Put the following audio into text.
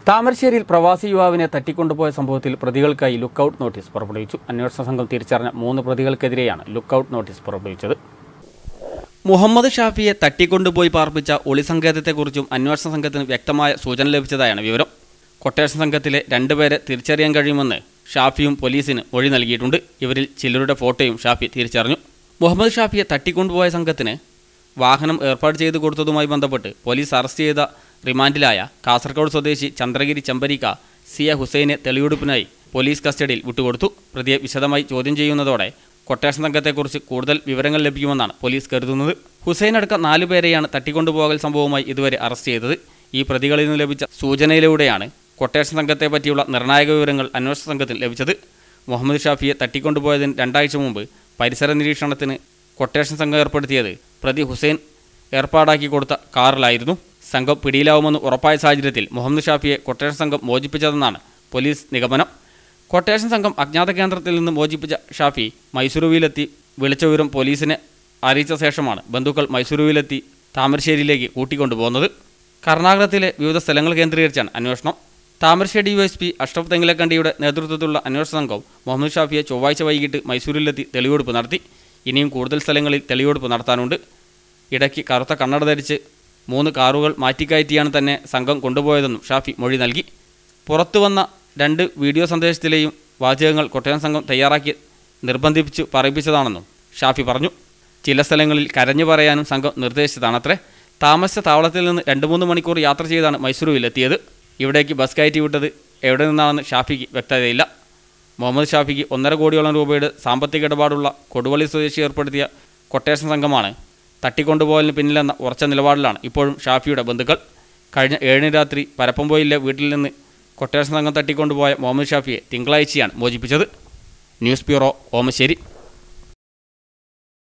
താമരശ്ശേരിയിൽ പ്രവാസി യുവാവിനെ തട്ടിക്കൊണ്ടുപോയ സംഭവത്തിൽ പ്രതികൾക്കായി ലുക്കൌട്ട് നോട്ടീസ് പുറപ്പെടുവിച്ചു അന്വേഷണ സംഘം തിരിച്ചറിഞ്ഞ മൂന്ന് പ്രതികൾക്കെതിരെയാണ് ലുക്കൌട്ട് നോട്ടീസ് പുറപ്പെടുവിച്ചത് മുഹമ്മദ് ഷാഫിയെ തട്ടിക്കൊണ്ടുപോയി പാർപ്പിച്ച ഒളിസങ്കേതത്തെക്കുറിച്ചും അന്വേഷണ സംഘത്തിന് വ്യക്തമായ സൂചന ലഭിച്ചതായാണ് വിവരം കൊട്ടേഷൻ സംഘത്തിലെ രണ്ടുപേരെ തിരിച്ചറിയാൻ കഴിയുമെന്ന് ഷാഫിയും പോലീസിന് മൊഴി നൽകിയിട്ടുണ്ട് ഇവരിൽ ചിലരുടെ ഫോട്ടോയും ഷാഫി തിരിച്ചറിഞ്ഞു മുഹമ്മദ് ഷാഫിയെ തട്ടിക്കൊണ്ടുപോയ സംഘത്തിന് വാഹനം ഏർപ്പാട് ചെയ്തു കൊടുത്തതുമായി ബന്ധപ്പെട്ട് പോലീസ് അറസ്റ്റ് ചെയ്ത റിമാൻഡിലായ കാസർഗോഡ് സ്വദേശി ചന്ദ്രഗിരി ചെമ്പരിക്ക സി എ ഹുസൈനെ തെളിവെടുപ്പിനായി പോലീസ് കസ്റ്റഡിയിൽ വിട്ടുകൊടുത്തു പ്രതിയെ വിശദമായി ചോദ്യം ചെയ്യുന്നതോടെ കൊട്ടേഷൻ സംഘത്തെക്കുറിച്ച് കൂടുതൽ വിവരങ്ങൾ ലഭിക്കുമെന്നാണ് പോലീസ് കരുതുന്നത് ഹുസൈൻ അടക്കം നാലുപേരെയാണ് തട്ടിക്കൊണ്ടുപോകൽ സംഭവവുമായി ഇതുവരെ അറസ്റ്റ് ചെയ്തത് ഈ പ്രതികളിൽ നിന്ന് ലഭിച്ച സൂചനയിലൂടെയാണ് കൊട്ടേഷൻ സംഘത്തെ പറ്റിയുള്ള നിർണായക വിവരങ്ങൾ അന്വേഷണ സംഘത്തിന് ലഭിച്ചത് മുഹമ്മദ് ഷാഫിയെ തട്ടിക്കൊണ്ടുപോയതിന് രണ്ടാഴ്ച മുമ്പ് പരിസര നിരീക്ഷണത്തിന് കൊട്ടേഷൻ സംഘം ഏർപ്പെടുത്തിയത് പ്രതി ഹുസൈൻ ഏർപ്പാടാക്കി കൊടുത്ത കാറിലായിരുന്നു സംഘം പിടിയിലാവുമെന്ന് ഉറപ്പായ സാഹചര്യത്തിൽ മുഹമ്മദ് ഷാഫിയെ കൊട്ടേഷൻ സംഘം മോചിപ്പിച്ചതെന്നാണ് പോലീസ് നിഗമനം കൊട്ടേഷൻ സംഘം അജ്ഞാത കേന്ദ്രത്തിൽ നിന്ന് മോചിപ്പിച്ച ഷാഫി മൈസൂരുവിലെത്തി വിളിച്ച വിവരം പോലീസിനെ അറിയിച്ച ശേഷമാണ് ബന്ധുക്കൾ മൈസൂരുവിലെത്തി താമരശ്ശേരിയിലേക്ക് കൂട്ടിക്കൊണ്ടുപോകുന്നത് കർണാടകത്തിലെ വിവിധ സ്ഥലങ്ങൾ കേന്ദ്രീകരിച്ചാണ് അന്വേഷണം Thamarassery D S P Ashraf തെങ്ങിലക്കണ്ടിയുടെ നേതൃത്വത്തിലുള്ള അന്വേഷണ സംഘം മുഹമ്മദ് ഷാഫിയെ ചൊവ്വാഴ്ച വൈകിട്ട് മൈസൂരിലെത്തി തെളിവെടുപ്പ് നടത്തി ഇനിയും കൂടുതൽ സ്ഥലങ്ങളിൽ തെളിവെടുപ്പ് നടത്താനുണ്ട് ഇടയ്ക്ക് കറുത്ത കണ്ണട ധരിച്ച് മൂന്ന് കാറുകൾ മാറ്റിക്കയറ്റിയാണ് തന്നെ സംഘം കൊണ്ടുപോയതെന്നും ഷാഫി മൊഴി നൽകി പുറത്തു വന്ന രണ്ട് വീഡിയോ സന്ദേശത്തിലെയും വാചകങ്ങൾ കൊട്ടയം സംഘം തയ്യാറാക്കി നിർബന്ധിപ്പിച്ച് പറയിപ്പിച്ചതാണെന്നും ഷാഫി പറഞ്ഞു ചില സ്ഥലങ്ങളിൽ കരഞ്ഞു പറയാനും സംഘം നിർദ്ദേശിച്ചതാണത്രേ താമസിച്ച താവളത്തിൽ നിന്ന് രണ്ട് മൂന്ന് മണിക്കൂർ യാത്ര ചെയ്താണ് മൈസൂരുവിലെത്തിയത് ഇവിടേക്ക് ബസ് കയറ്റി വിട്ടത് എവിടെ നിന്നാണെന്ന് ഷാഫിക്ക് വ്യക്തതയില്ല മുഹമ്മദ് ഷാഫിക്ക് ഒന്നര കോടിയോളം രൂപയുടെ സാമ്പത്തിക ഇടപാടുള്ള കൊടുവള്ളി സ്വദേശി ഏർപ്പെടുത്തിയ കൊട്ടേഷൻ സംഘമാണ് തട്ടിക്കൊണ്ടുപോകലിന് പിന്നിലെന്ന ഉറച്ച നിലപാടിലാണ് ഇപ്പോഴും ഷാഫിയുടെ ബന്ധുക്കൾ കഴിഞ്ഞ ഏഴിന് രാത്രി പരപ്പംപോയിലെ വീട്ടിൽ നിന്ന് കൊട്ടേഷൻ സംഘം തട്ടിക്കൊണ്ടുപോയ മുഹമ്മദ് ഷാഫിയെ തിങ്കളാഴ്ചയാണ് മോചിപ്പിച്ചത് ന്യൂസ് ബ്യൂറോ ഓമശ്ശേരി